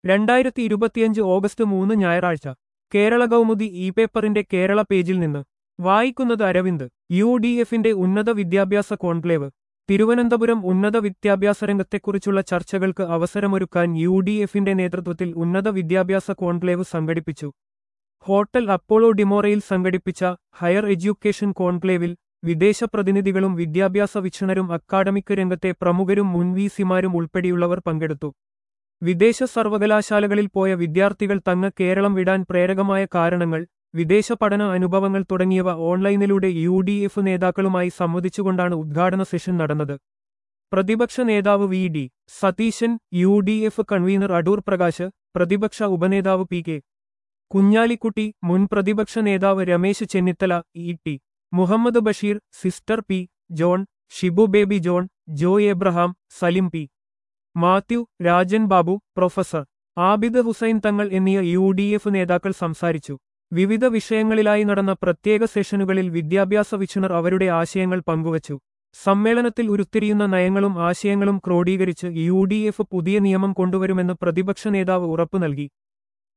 രണ്ടായിരത്തി ഇരുപത്തിയഞ്ച് ഓഗസ്റ്റ് മൂന്ന് ഞായറാഴ്ച കേരള കൗമുദി ഇ പേപ്പറിന്റെ കേരള പേജിൽ നിന്ന് വായിക്കുന്നത് അരവിന്ദ് യു ഡി എഫിന്റെ ഉന്നത വിദ്യാഭ്യാസ കോൺക്ലേവ് തിരുവനന്തപുരം ഉന്നത വിദ്യാഭ്യാസ രംഗത്തെക്കുറിച്ചുള്ള ചർച്ചകൾക്ക് അവസരമൊരുക്കാൻ യു ഡി എഫിന്റെ നേതൃത്വത്തിൽ ഉന്നത വിദ്യാഭ്യാസ കോൺക്ലേവ് സംഘടിപ്പിച്ചു ഹോട്ടൽ അപ്പോളോ ഡിമോറയിൽ സംഘടിപ്പിച്ച ഹയർ എഡ്യൂക്കേഷൻ കോൺക്ലേവിൽ വിദേശ പ്രതിനിധികളും വിദ്യാഭ്യാസ വീക്ഷണരും അക്കാഡമിക് രംഗത്തെ പ്രമുഖരും മുൻ വി സിമാരും ഉൾപ്പെടെയുള്ളവർ പങ്കെടുത്തു വിദേശ സർവകലാശാലകളിൽ പോയ വിദ്യാർത്ഥികൾ തങ്ങ് കേരളം വിടാൻ പ്രേരകമായ കാരണങ്ങൾ വിദേശ പഠന അനുഭവങ്ങൾ തുടങ്ങിയവ ഓൺലൈനിലൂടെ യു ഡി എഫ് നേതാക്കളുമായി സംവദിച്ചുകൊണ്ടാണ് ഉദ്ഘാടന സെഷൻ നടന്നത് പ്രതിപക്ഷ നേതാവ് V D Satheesan U D F convener Adoor Prakash പ്രതിപക്ഷ ഉപനേതാവ് പി കെ കുഞ്ഞാലിക്കുട്ടി മുൻ പ്രതിപക്ഷ നേതാവ് Ramesh Chennithala E T Muhammad Basheer sister P John Shibu Baby John Joy Abraham Salim P Mathew Rajan Babu professor Abid Hussain Thangal എന്നീ യു ഡി എഫ് നേതാക്കൾ സംസാരിച്ചു വിവിധ വിഷയങ്ങളിലായി നടന്ന പ്രത്യേക സെഷനുകളിൽ വിദ്യാഭ്യാസ വീക്ഷണർ അവരുടെ ആശയങ്ങൾ പങ്കുവച്ചു സമ്മേളനത്തിൽ ഉരുത്തിരിയുന്ന നയങ്ങളും ആശയങ്ങളും ക്രോഡീകരിച്ച് യു ഡി എഫ് പുതിയ നിയമം കൊണ്ടുവരുമെന്ന് പ്രതിപക്ഷ നേതാവ് ഉറപ്പു നൽകി